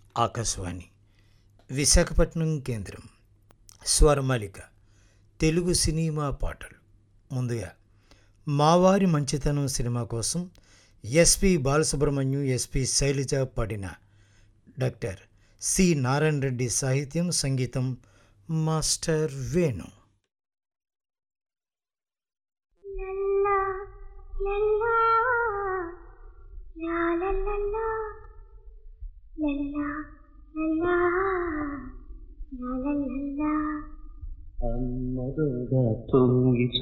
ఆకాశవాణి విశాఖపట్నం కేంద్రం స్వరమాలిక తెలుగు సినిమా పాటలు ముందుగా మావారి మంచితనం సినిమా కోసం ఎస్పి బాలసుబ్రహ్మణ్యం ఎస్పి శైలజ పాడిన డాక్టర్ సి నారాయణ రెడ్డి సాహిత్యం సంగీతం మాస్టర్ వేణు లల్లా లల్లా లా లా లల్లా లల్లా లల్లా లా లా లల్లా అమ్మదొంగ తొంగి